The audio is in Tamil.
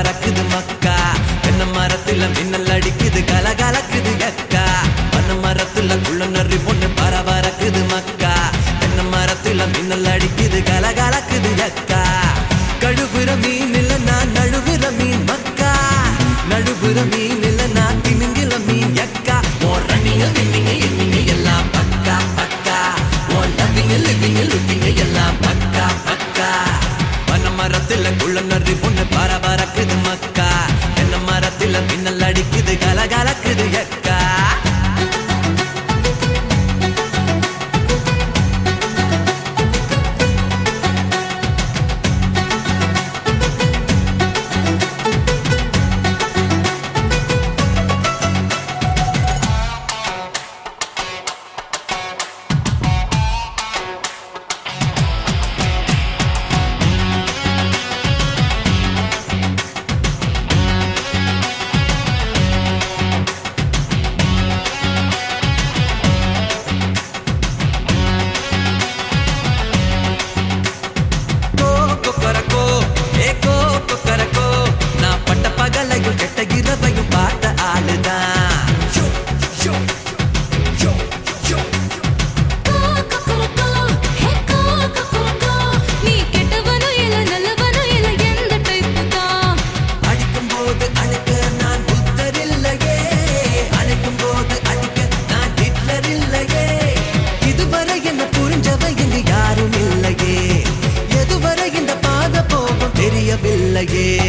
பறக்குது மக்கா தென்னை மரத்துல மின்னல் அடிக்குது கலகலக்குது எக்கா பனை மரத்துல குள்ள நரி பொண்ணு பரபரக்குது மக்கா தென்னை மரத்துல மின்னல் அடிக்குது கலகலக்குது எக்கா கழுவுற மீன் இல்ல நான் நழுவுற மீன் மக்கா நழுவுற மீன் இல்ல நான் திமிங்கில மீன் எக்கா ஓர் ரன்னிங்க வின்னிங்க எண்ணிங்க எல்லாம் பக்கா பக்கா ஓர் லவ்விங்க லிவிங்க லுக்கிங்க எல்லாம் பக்கா பக்கா பன மரத்துல குள்ள நரி பொண்ணு பரபரக்குது மக்கா தென்னை மரத்துல மின்னல் அடிக்குது கலகலக்குது எக்கா கோ கொக்கரக்கோ ஏ கோ கொக்கரக்கோ நான் பட்ட பகலையும் கெட்ட இரவையும் பார்த்த ஆளுதான் ஷோ, ஷோ, ஷோ, ஷோ. கொக்கரக்கோ ஹே கொக்கரக்கோ நீ கெட்டவனோ இல்ல நல்லவனோ இல்ல எந்த டைப் தான் அடிக்கும் போது அழைக்க நான் புத்தர் இல்லையே அழைக்கும் போது அடிக்க நான் ஹிட்லர் இல்லையே இதுவரை என்ன புரிஞ்சவ இங்கு யாரும் இல்லையே எதுவரை இந்த பாத போகும் தெரியவில்லையே